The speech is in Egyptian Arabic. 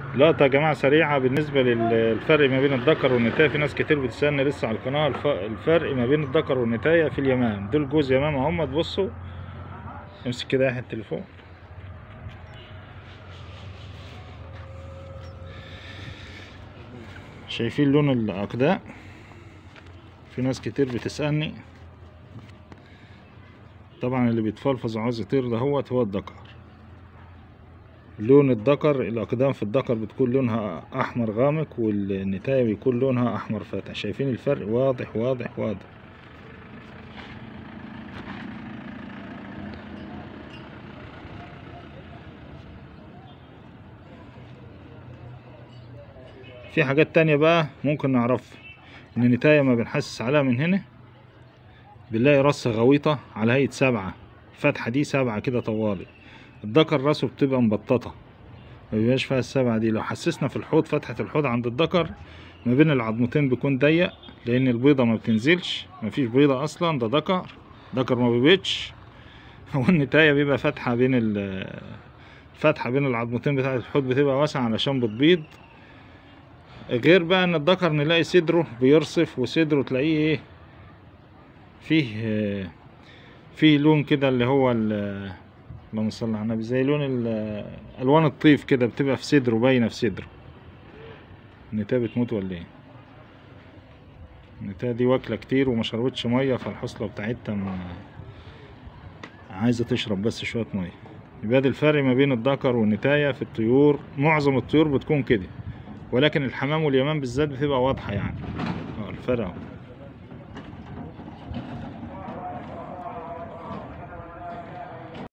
لقطة يا جماعة سريعة بالنسبة للفرق ما بين الذكر والنتاية في ناس كتير بتسألني لسه على القناة الف- الفرق ما بين الذكر والنتاية في اليمام دول جوز يمام اهم تبصوا امسك كده يا أحمد التليفون شايفين لون الأقداء في ناس كتير بتسألني طبعا اللي بيتفلفظ وعاوز يطير دهوت هو الذكر لون الذكر الأقدام في الذكر بتكون لونها أحمر غامق والنتاية بيكون لونها أحمر فاتح شايفين الفرق واضح واضح واضح في حاجات تانية بقى ممكن نعرفها إن النتاية ما بنحسس عليها من هنا بنلاقي راس غويطة على هيئة سبعة الفتحة دي سبعة كده طوالي الذكر راسه بتبقى مبططة ما بيبقاش فيها السبعة دي لو حسسنا في الحوض فتحة الحوض عند الذكر ما بين العظمتين بيكون ضيق لأن البيضة ما بتنزلش ما فيش بيضة أصلا ده ذكر ذكر ما بيبيضش والنتاية بيبقى فتحة بين ال فتحة بين العظمتين بتاعة الحوض بتبقى واسعة علشان بتبيض غير بقى ان الذكر نلاقي صدره بيرصف وصدره تلاقيه ايه فيه آه، فيه لون كده اللي هو ال- اللهم صل على النبي زي لون ال- الوان الطيف كده بتبقى في صدره باينه في صدره النتاية بتموت ولا ايه النتاية دي واكله كتير وما شربتش ميه فالحصله بتاعتها ما- عايزه تشرب بس شويه ميه يبقى ده الفرق ما بين الذكر والنتاية في الطيور معظم الطيور بتكون كده ولكن الحمام واليمام بالذات بتبقى واضحة يعني اه الفرق اهو